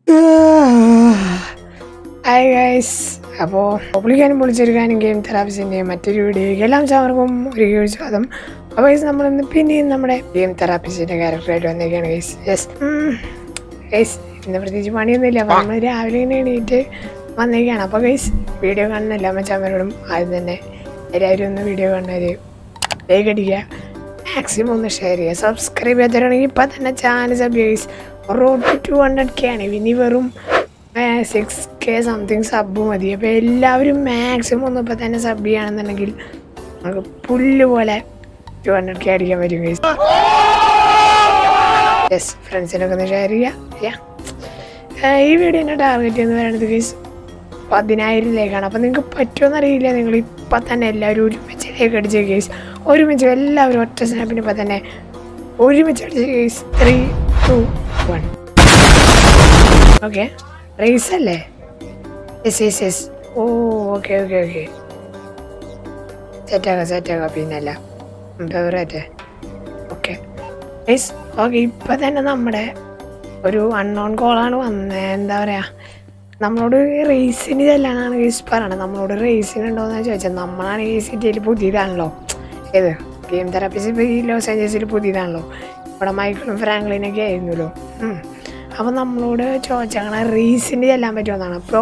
Hi guys അപ്പോൾ പൊളിക്കാനും പൊളിച്ചെടുക്കാനും game തെറാപ്പിസിൻ്റെ മറ്റൊരു വീഡിയോയ്ക്ക് എല്ലാം ചവർക്കും ഒരു ഗെയിം സ്വാഗതം അപ്പോൾ ഗൈസ് നമ്മളിന്ന് പിന്നെയും നമ്മുടെ ഗെയിം തെറാപ്പിസിൻ്റെ ക്യാരക്ടറായിട്ട് വന്നേക്കാണ് ഗൈസ് യെസ് ഗൈസ് ഇന്ന് പ്രത്യേകിച്ച് പണിയൊന്നുമില്ല അപ്പോൾ നമ്മൾ രാവിലെ ഇങ്ങനെ എണീറ്റ് വന്നേക്കാണ് അപ്പോൾ ഗൈസ് വീഡിയോ കാണുന്ന എല്ലാ മച്ചാന്മാരോടും ആദ്യം തന്നെ എല്ലാവരും ഒന്ന് വീഡിയോ കാണുന്നവർ ലൈക്ക് അടിക്കുക മാക്സിമം ഒന്ന് ഷെയർ ചെയ്യുക സബ്സ്ക്രൈബ് ചെയ്യാത്തവരാണെങ്കിൽ ഇപ്പം തന്നെ channel sub guys road to hundred K ആണ് ഇനി വെറും സിക്സ് കെ സംതിങ് സബ് മതി അപ്പോൾ എല്ലാവരും മാക്സിമം ഒന്ന് ഇപ്പം തന്നെ സബ് ചെയ്യുകയാണെന്നുണ്ടെങ്കിൽ നമുക്ക് പുല്ല് പോലെ ടു ഹൺഡ്രഡ് കെ അടിക്കാൻ പറ്റും ഗൈസ് യെസ് ഫ്രണ്ട്സിനൊക്കെ ഒന്ന് ഷെയർ ചെയ്യുക Yeah. ഏഹ് ഈ വീഡിയോൻ്റെ ടാർഗറ്റ് എന്ന് പറയുന്നത് ഗൈസ് പതിനായിരത്തിലേക്കാണ് അപ്പം നിങ്ങൾക്ക് പറ്റുമെന്നറിയില്ല നിങ്ങൾ ഇപ്പം തന്നെ എല്ലാവരും ഒരുമിച്ചിലേക്ക് അടിച്ച കേസ് ഒരുമിച്ച് എല്ലാവരും ഒറ്റ സ്നാപ്പിന് ഇപ്പം തന്നെ ഒരുമിച്ച് അടിച്ച കേസ് three two one okay race അല്ലേ യെസ് യെസ് യെസ് ഓ ഓക്കെ ഓക്കെ ഓക്കെ സെറ്റാക്കാം സെറ്റാക്കാം പിന്നല്ല ഫേവറേറ്റ് ഓക്കെ യെസ് ഓക്കെ ഇപ്പം തന്നെ നമ്മുടെ ഒരു അൺനോൺ കോളാണ് വന്നത് എന്താ പറയുക നമ്മളോട് റേസിന് ചെല്ലാനാണ് കേസ് പറയണത് നമ്മളോട് റേസിന് ഉണ്ടോയെന്ന് ചോദിച്ചാൽ നമ്മളാണ് ഈ സിറ്റിയിൽ പുതിയതാണല്ലോ ഏത് ഗെയിം തെറാപ്പിസ്റ്റ് ഇപ്പോൾ ഈ ലോസ് ഏഞ്ചൽസിൽ പുതിയതാണല്ലോ ഇവിടെ മൈക്കിളും ഫ്രാങ്ക്ലിനൊക്കെ ആയിരുന്നല്ലോ അപ്പോൾ നമ്മളോട് ചോദിച്ചാൽ റേസിന് ചെല്ലാൻ പറ്റുമെന്നാണ് അപ്പോൾ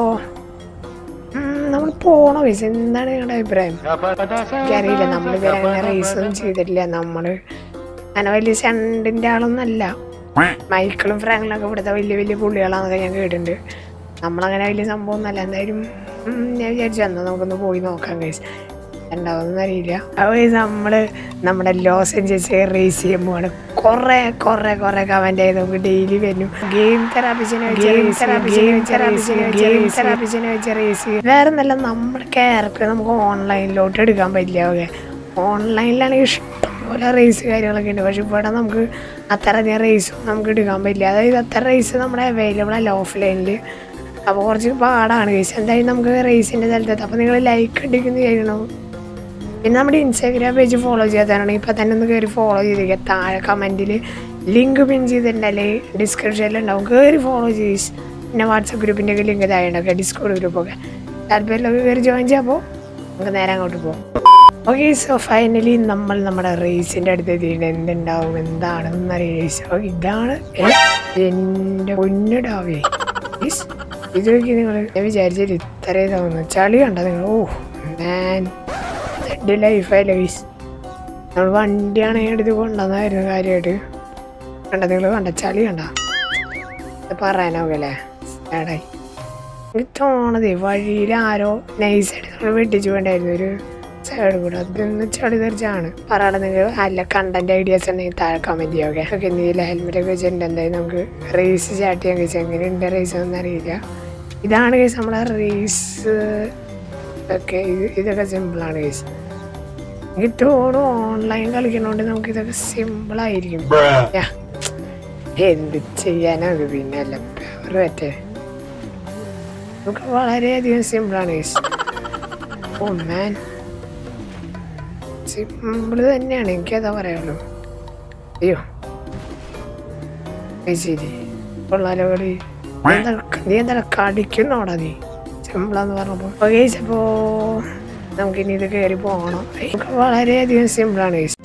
നമ്മൾ പോണോ കേസ് എന്താണ് നിങ്ങളുടെ അഭിപ്രായം എനിക്കറിയില്ല നമ്മളിതുവരെ അങ്ങനെ റേസൊന്നും ചെയ്തിട്ടില്ല നമ്മൾ അങ്ങനെ വലിയ സെൻഡിൻ്റെ ആളൊന്നല്ല മൈക്കിളും ഫ്രാങ്ക്ലൊക്കെ ഇവിടുത്തെ വലിയ വലിയ പുള്ളികളാണെന്നൊക്കെ ഞാൻ കേട്ടിട്ടുണ്ട് നമ്മളങ്ങനെ വലിയ സംഭവം ഒന്നല്ല എന്തായാലും ഉം, ഞാൻ വിചാരിച്ചു എന്നാൽ നമുക്കൊന്ന് പോയി നോക്കാം കേസ് ഉണ്ടാവുമെന്ന് അറിയില്ല അപ്പോൾ നമ്മൾ നമ്മുടെ ലോസ് ഏഞ്ചൽസ് റേസ് ചെയ്യുമ്പോൾ കുറേ കുറേ കുറേ കമൻ്റ് ആയി നമുക്ക് ഡെയിലി വരുന്നു ഗെയിം തെറാപ്പിച്ചിനെ വെച്ച് ഗെയിം തെറാപ്പിച്ചിനെ വെച്ച് തെറാപ്പിച്ചിനെ വെച്ച് ഗെയിം തെറാപ്പിച്ചിനെ വെച്ച് റേസ് വേറെ നല്ല നമ്മുടെ ക്യാരക്ടർ നമുക്ക് ഓൺലൈനിലോട്ട് എടുക്കാൻ പറ്റില്ല ഓക്കെ ഓൺലൈനിലാണെങ്കിൽ ഇഷ്ടം പോലെ റേസ് കാര്യങ്ങളൊക്കെ ഉണ്ട് പക്ഷെ ഇവിടെ നമുക്ക് അത്ര അധികം റേസും നമുക്ക് എടുക്കാൻ പറ്റില്ല അതായത് അത്ര റേസ് നമ്മുടെ അവൈലബിൾ അല്ല ഓഫ്ലൈനിൽ അപ്പോൾ കുറച്ച് പാടാണ് കേസ് എന്തായാലും നമുക്ക് റേസിൻ്റെ സ്ഥലത്തെത്താം അപ്പോൾ നിങ്ങൾ ലൈക്ക് അടിക്കുന്ന ചെയ്യണം പിന്നെ നമ്മുടെ ഇൻസ്റ്റാഗ്രാം പേജ് ഫോളോ ചെയ്യാത്തതാണ് ഇപ്പോൾ തന്നെ ഒന്ന് കയറി ഫോളോ ചെയ്തിരിക്കുക താഴെ കമൻറ്റിൽ ലിങ്ക് പിൻ ചെയ്തിട്ടുണ്ടല്ലേ ഡിസ്ക്രിപ്ഷനിൽ ഉണ്ടാവും കയറി ഫോളോ ചെയ്സ് പിന്നെ വാട്സപ്പ് ഗ്രൂപ്പിൻ്റെ ഒക്കെ ലിങ്ക് താഴെ ഉണ്ടാക്കുക ഡിസ്കോഡ് ഗ്രൂപ്പൊക്കെ താല്പര്യമുള്ളവർ കയറി ജോയിൻ ചെയ്യുമ്പോൾ നമുക്ക് നേരെ അങ്ങോട്ട് പോകും ഓക്കെ സോ ഫൈനലി നമ്മൾ നമ്മുടെ റേസിൻ്റെ അടുത്ത് എത്തിയിട്ട് എന്തുണ്ടാവും എന്താണെന്ന് അറിയാം ഇതാണ് ഏ, എൻ്റെ പൊന്നിടാവേ Yes. ഇത് നോക്കി നിങ്ങൾ ഞാൻ വിചാരിച്ചില്ല ഇത്രേ തോന്നുന്നു ചളി കണ്ട നിങ്ങൾ ഓ മാൻ എൻ്റെ ലൈഫായില്ല ഗൈസ് നമ്മൾ വണ്ടിയാണ് എടുത്ത് കൊണ്ടുവന്നായിരുന്നു കാര്യമായിട്ട് കണ്ട നിങ്ങൾ കണ്ട ചളി കണ്ട ഇത് പറയാനാവല്ലേ ഏടായി എനിക്ക് തോണതേ വഴിയിൽ ആരോ നൈസായിട്ട് നമ്മൾ വെട്ടിച്ചു വേണ്ടായിരുന്നു ഒരു സൈഡ് കൂടെ അതൊന്ന് ചളി തെറിച്ചാണ് പറയാതെ നിങ്ങൾ നല്ല കണ്ടന്റ് ഐഡിയാസ് ഉണ്ടെങ്കിൽ താഴെ കമന്റ് ചെയ്യാം ഓക്കെ ഓക്കെ എന്തെങ്കിലും ഹെൽമെറ്റ് ഒക്കെ വെച്ചിട്ടുണ്ട് എന്തായാലും നമുക്ക് റേസ് സ്റ്റാർട്ട് ചെയ്യാൻ കഴിച്ചാൽ എങ്ങനെയുണ്ട് റേസ് ഒന്നും അറിയില്ല ഇതാണ് കേസ് നമ്മളെ റേസ് ഒക്കെ ഇത് ഇതൊക്കെ സിമ്പിളാണ് കേസ് എനിക്ക് തോന്നുന്നു ഓൺലൈൻ കളിക്കണോണ്ട് നമുക്ക് ഇതൊക്കെ സിമ്പിൾ ആയിരിക്കും Yeah. എന്ത് ചെയ്യാനത് പിന്നെ അല്ല പവർ പറ്റേ നമുക്ക് വളരെയധികം സിമ്പിളാണ് കേസ് ഓ മാൻ സിമ്പിൾ തന്നെയാണ് എനിക്കതാ പറയുള്ളൂ അയ്യോ അത് ശരി കൊള്ളാലോ കളി നീ എന്താ- നീ എന്താ കടിക്കുന്നോടാ നീ സിമ്പിളാന്ന് പറഞ്ഞപ്പോ അപ്പൊ കേസ് അപ്പോ നമുക്കിനി ഇത് കയറി പോകണം നമുക്ക് വളരെയധികം സിമ്പിളാണ് കേസ്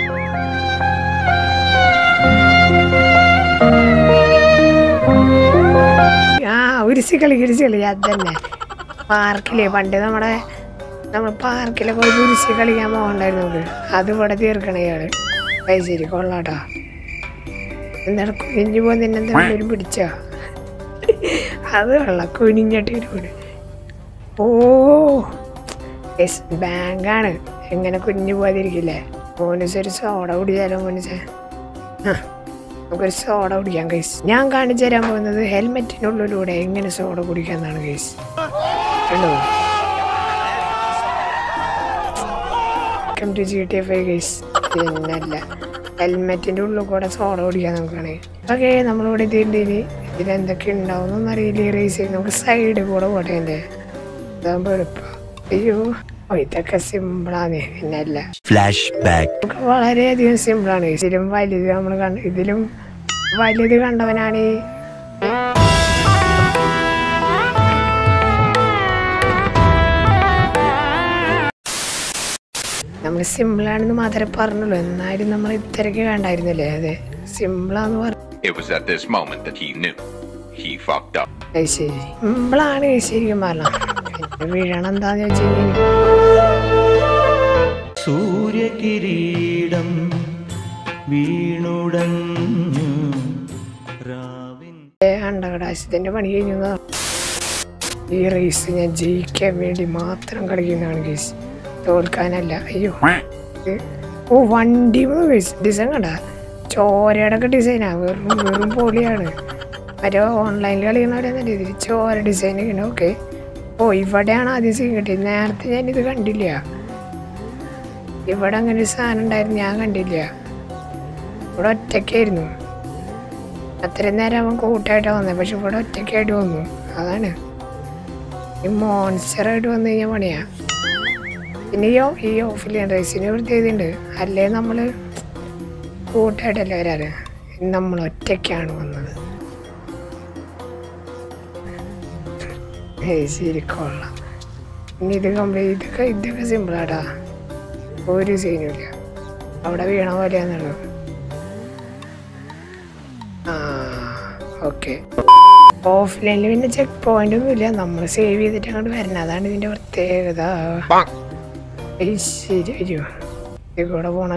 ആ ഉരുസി കളി ഉരുസി കളി അത് തന്നെ പാർക്കിലെ പണ്ട് നമ്മുടെ നമ്മൾ പാർക്കിലൊക്കെ ഒരു ഉരുസി കളിക്കാൻ പോകണ്ടായിരുന്നു നമുക്ക് അത് ഇവിടെ തീർക്കണ ഇയാള് അത് ശരി കൊള്ളാട്ടാ എന്താണ് കുനിഞ്ഞു പോകുന്ന എന്തെങ്കിലും പിടിച്ചോ അത് കൊള്ളാം കുനിഞ്ഞിട്ട് ഇരുപത് ഓ യെസ് ബാങ്കാണ് എങ്ങനെ കുഞ്ഞു പോകാതിരിക്കില്ലേ മോനുസ് ഒരു സോഡ കുടിച്ചാലോ മോനുസേ ആ നമുക്കൊരു സോഡ കുടിക്കാം ഗൈസ് ഞാൻ കാണിച്ചു തരാൻ പോകുന്നത് ഹെൽമെറ്റിനുള്ളിലൂടെ എങ്ങനെ സോഡ കുടിക്കാന്നാണ് ഗൈസ് കണ്ടോ welcome to G T F I guys പിന്നല്ല ഹെൽമെറ്റിൻ്റെ ഉള്ളിൽ കൂടെ സോഡ കുടിക്കാൻ നമുക്കാണ് ഓക്കെ നമ്മളിവിടെ എത്തിയിട്ടുണ്ട് ഇനി ഇതിലെന്തൊക്കെ ഉണ്ടാവും അറിയില്ല റേസ് ചെയ്ത് നമുക്ക് സൈഡ് കൂടെ പോട്ടെ എൻ്റെ ഇതാകുമ്പോൾ എളുപ്പം അയ്യോ ഓ ഇതൊക്കെ സിമ്പിളാണ് പിന്നല്ല Flashback. നമുക്ക് വളരെയധികം സിമ്പിളാണ് ഇതിലും വലുത് നമ്മൾ കണ്ട ഇതിലും വലുത് കണ്ടവനാണ് ഈ നമ്മൾ സിമ്പിളാണെന്ന് മാത്രമേ പറഞ്ഞുള്ളൂ എന്നാലും നമ്മൾ ഇത്രയ്ക്ക് വേണ്ടായിരുന്നില്ലേ അതെ സിമ്പിളാന്ന് പറഞ്ഞു It was at this moment that he knew. He fucked up. അത് ശരി സിമ്പിളാണ് ശരിക്കും പറഞ്ഞാൽ പിന്നെ വീഴണം എന്താന്ന് വെച്ച് കഴിഞ്ഞാൽ സൂര്യകിരീടം വീണുടഞ്ഞു രാവിൻ അണ്ടകടാശത്തിന്റെ പണി കഴിഞ്ഞു എന്നാ. ഈ റേസ് ഞാൻ ജയിക്കാൻ വേണ്ടി മാത്രം കളിക്കുന്നതാണ് കേസ് തോൽക്കാനല്ല അയ്യോ ഇത് ഓ വണ്ടി ഡിസൈൻ കണ്ട ചോരയുടെ ഒക്കെ ഡിസൈനാ വെറും വെറും പൊളിയാണ് മറ്റേ ഓൺലൈനിൽ കളിക്കുന്നവരെന്നല്ല ഇതിൽ ചോര ഡിസൈൻ ഒക്കെ ഓക്കെ ഓ ഇവിടെയാണ് ആദ്യം സീൻ കിട്ടിയത് നേരത്തെ ഞാനിത് കണ്ടില്ല ഇവിടെ അങ്ങനെ ഒരു സാധനം ഉണ്ടായിരുന്നു ഞാൻ കണ്ടില്ല ഇവിടെ ഒറ്റയ്ക്കായിരുന്നു അത്രയും നേരം അവൻ കൂട്ടായിട്ടാണ് വന്നത് പക്ഷെ ഇവിടെ ഒറ്റയ്ക്കായിട്ട് വന്നു അതാണ് ഈ മോൺസ്റ്ററായിട്ട് വന്നു കഴിഞ്ഞാൽ പണിയാ പിന്നെ ഈ ഓ- ഈ ഓഫിലിയൻ റേസിന് പ്രത്യേകതയുണ്ട് അല്ലേ നമ്മൾ കൂട്ടായിട്ടല്ല വരാറ് നമ്മൾ ഒറ്റയ്ക്കാണ് വന്നത് ഏയ് ശരി കൊള്ളാം ഇനി ഇത് കംപ്ലീറ്റ് ഇതൊക്കെ ഇതൊക്കെ സിമ്പിളാടാ ഒരു സീനുമില്ല അവിടെ വീണ പോലെയാന്നുള്ളൂ ആ ഓക്കെ ഓഫ്ലൈനിൽ പിന്നെ ചെക്ക് പോയിന്റ് ഒന്നും ഇല്ല നമ്മൾ സേവ് ചെയ്തിട്ട് അങ്ങോട്ട് വരണം അതാണ് ഇതിന്റെ പ്രത്യേകത ഏയ് ശരി അയ്യോ ഇത് കൂടെ പോണ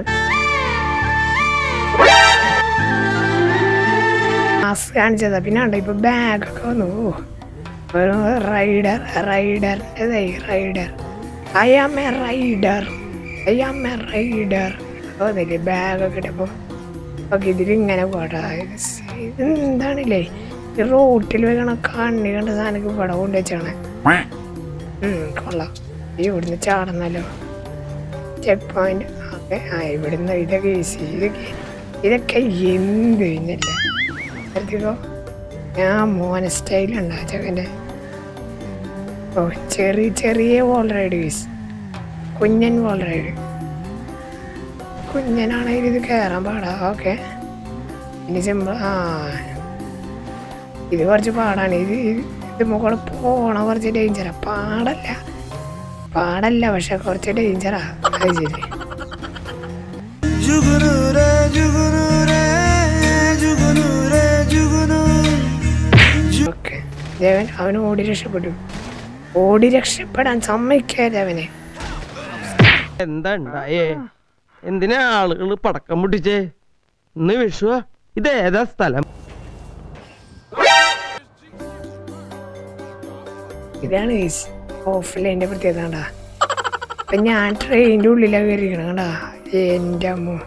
മാസ് കാണിച്ചതാ പിന്നെ ഉണ്ടോ ഇപ്പൊ ബാഗൊക്കെ വന്നു ഓ, വെറും റൈഡർ റൈഡറിൻ്റെതായി rider I am a rider I am a rider തോന്നില്ലേ ബാഗൊക്കെ ഇട്ടപ്പോൾ ഓക്കെ ഇതിലിങ്ങനെ പോടാ ഇത് എന്താണില്ലേ ഈ റോട്ടിൽ വെക്കണ കണ്ണി കണ്ട സാധനക്ക് ഇവിടെ കൊണ്ട് വെച്ചാണ് കൊള്ളാം ഈ ഇവിടുന്ന് ചാടുന്നല്ലോ ചെക്ക് പോയിന്റ് ഓക്കെ ആ ഇവിടുന്ന് ഇതൊക്കെ ഈസി ഇതൊക്കെ ഇതൊക്കെ എന്ത് പിന്നല്ല അടുത്തേക്കോ ഞാൻ മോന സ്റ്റൈലുണ്ട് ആ ചെക്കൻ്റെ ഓ ചെറിയ ചെറിയ വോൾ റൈഡ് വീസ് കുഞ്ഞൻ വോൾ റൈഡ് കുഞ്ഞനാണെങ്കിൽ ഇത് കയറാൻ പാടാ ഓക്കെ ഇനി സിമ്പിൾ ആ ഇത് കുറച്ച് പാടാണ് ഇത് ഇത് മുകളിൽ പോണ കുറച്ച് ഡേഞ്ചറാ പാടല്ല പാടല്ല പക്ഷെ കുറച്ച് ഡേഞ്ചറാ അത് ശരി ജുഗുനൂരേ ജുഗുനൂരേ ജുഗുനൂരേ ജുഗുനൂ ഓക്കെ ദേവൻ അവന് ഓടി രക്ഷപ്പെട്ടു ഓടി രക്ഷപ്പെടാൻ സമ്മതിക്കാതെ അവനെ എന്താ ഉണ്ടായേ എന്തിനാ ആളുകൾ പടക്കം പൊട്ടിച്ചേ ഇന്ന് വിഷുവ ഇത് ഏതാ സ്ഥലം ഇതാണ് ഓഫ്ലൈൻ്റെ പ്രത്യേകത കണ്ടാ അപ്പൊ ഞാൻ ട്രെയിനിൻ്റെ ഉള്ളിലാണ് കയറിയിരിക്കണം കണ്ടാ എൻ്റെ അമ്മ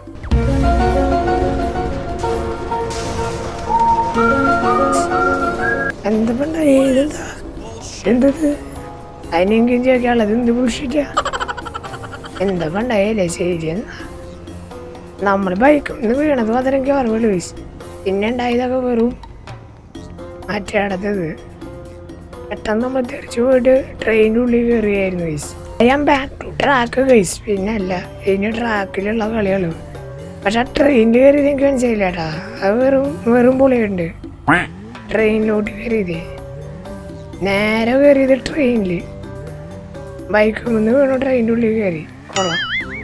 എന്താ പണ്ട ഏതെന്താ എന്തത് അതിനെങ്കിലും ചോദിക്കാനുള്ളത് എന്ത് ബുൾഷിറ്റാ എന്താ പണ്ടായല്ലേ ശരി എന്നാ നമ്മൾ ബൈക്കിൽ നിന്ന് വീണത് മാത്രം എനിക്ക് ഓർമ്മയുള്ളൂ പിന്നെ ഉണ്ടായതൊക്കെ വെറും മറ്റേ അടുത്തത് പെട്ടെന്ന് നമ്മൾ തിരിച്ചു പോയിട്ട് ട്രെയിനിൻ്റെ ഉള്ളിൽ കയറിയായിരുന്നു ഗൈസ് ഞാൻ ബാക്ക് ടു ട്രാക്ക് ഗൈസ് പിന്നെ അല്ല ഇനി ട്രാക്കിലുള്ള കളികളും പക്ഷെ ആ ട്രെയിനിൽ കയറിയത് എനിക്ക് മനസ്സിലായില്ല കേട്ടാ അത് വെറും വെറും പൊളിയുണ്ട് ട്രെയിനിലോട്ട് കയറിയത് നേരെ കയറിയത് ട്രെയിനിൽ ബൈക്കിൽ നിന്ന് വീണു ട്രെയിനിൻ്റെ ഉള്ളിൽ കയറി കൊള്ളാം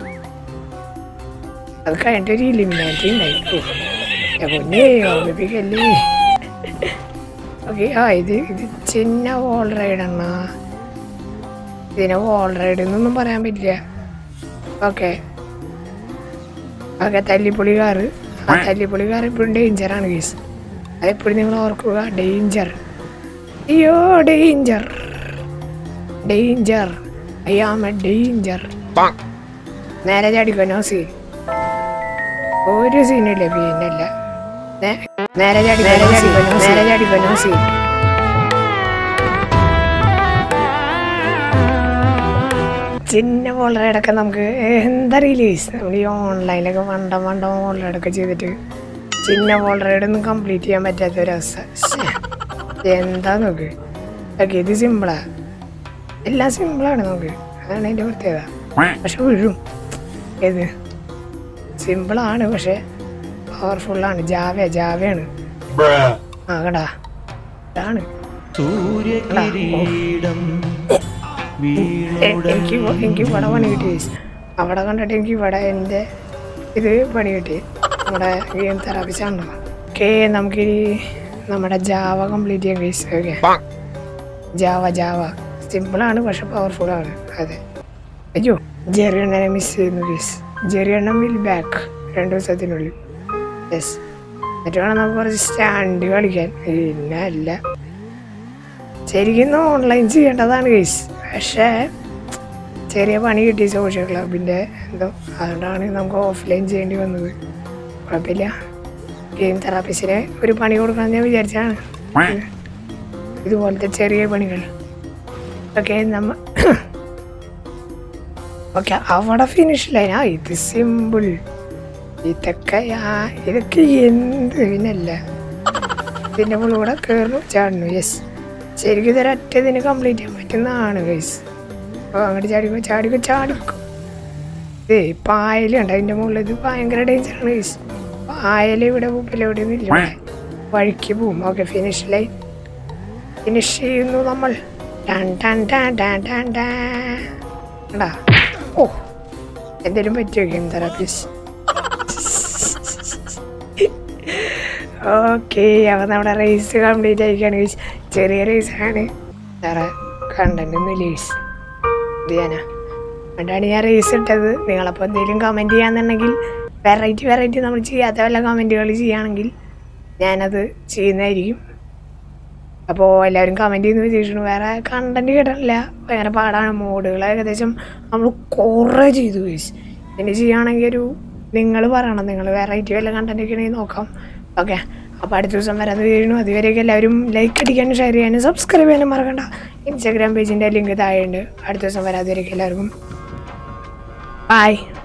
അത് കഴിഞ്ഞിട്ട് ഒരു ഇലിമിനാറ്റി ഉണ്ടായി ഓ, എൻ്റെ പൊന്നേ ഓർമ്മിപ്പിക്കല്ലേ ഓക്കെ ആ ഇത് ഇത് ചിന്ന വോൾ റൈഡ് അണ്ണ ഇതിനെ വോൾ റൈഡ് എന്നൊന്നും പറയാൻ പറ്റില്ല ഓക്കെ ഓക്കെ തല്ലിപ്പൊളി കാറ് ആ തല്ലിപ്പൊളി കാർ എപ്പോഴും ഡേഞ്ചറാണ് കേസ് അതെപ്പോഴും നിങ്ങൾ ഓർക്കുക ഡേഞ്ചർ അയ്യോ ഡേഞ്ചർ ഡേഞ്ചർ അയ്യാമ ഡേഞ്ചർ നേരെ ചാടിക്കോ നോ സീൻ ഒരു സീനില്ല പിന്നല്ല നേ- നേരെ ചാടി നേരെ ചാടിക്കോ നേരെ ചാടിക്കോ നോ സീൻ ചിന്ന വോളറൈഡൊക്കെ നമുക്ക് എന്തറിയില്ല നമ്മൾ ഈ ഓൺലൈനിലൊക്കെ വണ്ട വണ്ട വോളറൈഡൊക്കെ ചെയ്തിട്ട് ചിന്ന വോളറൈഡൊന്നും കംപ്ലീറ്റ് ചെയ്യാൻ പറ്റാത്ത ഒരവസ്ഥ ശ്ശേ. എന്താ നോക്ക് ഓക്കെ ഇത് സിമ്പിളാ എല്ലാം സിമ്പിളാണ് നമുക്ക് അതാണ് അതിൻ്റെ പ്രത്യേകത പക്ഷെ വീഴും ഏത് സിമ്പിളാണ് പക്ഷെ പവർഫുള്ളാണ് ജാവ ജാവയാണ് ആ കടാ ഇതാണ് സൂര്യകിരീടം എ- എനിക്ക് ഇവ- എനിക്ക് ഇവിടെ പണി കിട്ടി അവിടെ കണ്ടിട്ട് എനിക്ക് ഇവിടെ എൻ്റെ ഇത് പണി കിട്ടി നമ്മുടെ ഗെയിം തെറാപ്പിസ്റ്റ് ആണല്ലോ ഓക്കെ നമുക്ക് ഈ നമ്മുടെ ജാവ കംപ്ലീറ്റ് ചെയ്യാൻ കേസ് ഓക്കെ ജാവ ജാവ സിമ്പിളാണ് പക്ഷെ പവർഫുൾ ആണ് അതെ അയ്യോ ജെറി അണ്ണനെ മിസ് ചെയ്യുന്നു കേസ് ജെറി അണ്ണൻ വിൽ ബാക്ക് രണ്ട് ദിവസത്തിനുള്ളിൽ യെസ് എന്നിട്ട് വേണം നമുക്ക് കുറച്ച് സ്റ്റാൻഡ് കളിക്കാൻ പിന്നെ അല്ല ശരിക്കും ഓൺലൈൻ ചെയ്യേണ്ടതാണ് കേസ് പക്ഷേ ചെറിയ പണി കിട്ടി സോഷ്യൽ ക്ലബിൻ്റെ എന്തോ അതുകൊണ്ടാണ് നമുക്ക് ഓഫ്ലൈൻ ചെയ്യേണ്ടി വന്നത് കുഴപ്പമില്ല ഗെയിം തെറാപ്പിസ്റ്റിന് ഒരു പണി കൊടുക്കണം ഞാൻ വിചാരിച്ചാണ് ഇതുപോലത്തെ ചെറിയ പണികൾ ഓക്കെ നമ്മ ഓക്കെ അവിടെ ഫിനിഷ് ലൈൻ ആ ഇത് സിമ്പിൾ ഇതൊക്കെ ആ- ഇതൊക്കെ എന്ത് പിന്നല്ല ഇതിൻ്റെ മുകളിൽ കൂടെ കയറുന്നു ചാടുന്നു യെസ് ശരിക്കും ഇതൊരൊറ്റ ഇതിന് കംപ്ലീറ്റ് ചെയ്യാൻ പറ്റുന്നതാണ് ഗൈസ് അപ്പോൾ അങ്ങോട്ട് ചാടിക്കോ ചാടിക്കോ ചാടിക്കോ ഏ പായലുണ്ട് അതിൻ്റെ മുകളിൽ ഇത് ഭയങ്കര ഡേഞ്ചറാണ് ഗൈസ് പായൽ ഇവിടെ പൂപ്പിൽ എവിടെ ഇല്ല ഇവിടെ. വഴിക്ക് പോവും ഓക്കെ ഫിനിഷ് ലൈൻ ഫിനിഷ് ചെയ്യുന്നു നമ്മൾ ടാൻ ടാൻ ടാൻ ടാൻ ടാൻ ടാൻ. കണ്ടാ ഓ എന്തേലും പറ്റുമോ ഗെയിം തെറാപ്പീസ് ഓക്കെ അപ്പോൾ നമ്മുടെ റേസ് കംപ്ലീറ്റ് ആയിക്കാണ് guys. ചെറിയ റേസാണ് വേറെ കണ്ടന്റ് ഒന്നും റേസ് ഇത് ചെയ്യാനാ അതുകൊണ്ടാണ് ഞാൻ റേസ് ഇട്ടത് നിങ്ങളപ്പോൾ എന്തെങ്കിലും കമൻറ്റ് ചെയ്യാന്നുണ്ടെങ്കിൽ വെറൈറ്റി വെറൈറ്റി നമ്മൾ ചെയ്യാത്ത വല്ല കമൻറ്റുകൾ ചെയ്യുകയാണെങ്കിൽ ഞാനത് ചെയ്യുന്നതായിരിക്കും അപ്പോൾ എല്ലാവരും കമൻറ്റ് ചെയ്യുന്ന വിചാരിച്ചു വേറെ കണ്ടന്റ് കിട്ടണില്ല ഭയങ്കര പാടാണ് മോഡുകൾ ഏകദേശം നമ്മൾ കുറേ ചെയ്തു guys. ഇനി ചെയ്യുകയാണെങ്കിൽ ഒരു നിങ്ങൾ പറയണം നിങ്ങൾ വെറൈറ്റി വല്ല കണ്ടന്റ് ഒക്കെ ഉണ്ടെങ്കിൽ നോക്കാം ഓക്കെ അപ്പോൾ അടുത്ത ദിവസം വരാൻ വീഴുന്നു അതുവരെയൊക്കെ എല്ലാവരും ലൈക്ക് അടിക്കാനും ഷെയർ ചെയ്യാനും സബ്സ്ക്രൈബ് ചെയ്യാനും മറക്കണ്ട ഇൻസ്റ്റാഗ്രാം പേജിൻ്റെ ലിങ്ക് താഴെയുണ്ട് അടുത്ത ദിവസം വരാതുവരെയൊക്കെ എല്ലാവർക്കും ബൈ